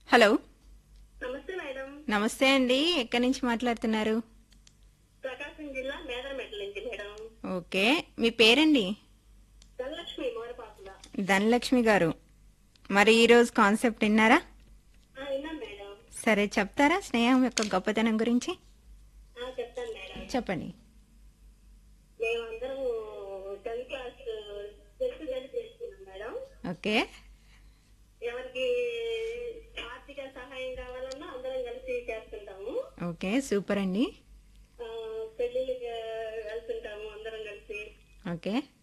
hello నమస్తే madam నమస్తే అండి ఎక్కడి నుంచి మాట్లాడుతున్నారు ప్రకాశం జిల్లా మేదరమెట్ల నుంచి మేడం ఓకే మీ పేరండి ధనలక్ష్మి మోరపాకుల ధనలక్ష్మి గారు మరి ఈరోజు కాన్సెప్ట్ విన్నారా ఆ, విన్నాం మేడం సరే చెప్తారా స్నేహం యొక్క గొప్పతనం గురించి ఆ, చెప్తాను మేడం చెప్పండి మేమందరం టెన్త్ క్లాస్ టెన్త్ కలిసి చేస్తున్నాం మేడం ఓకే ఎవరికి ఆర్థిక సహాయం కావాలన్నా అందరం కలిసి చేస్తుంటాము ఓకే సూపర్ అండి ఆ, పెళ్లిళ్ళకి వెళ్తుంటాము అందరం కలిసి ఓకే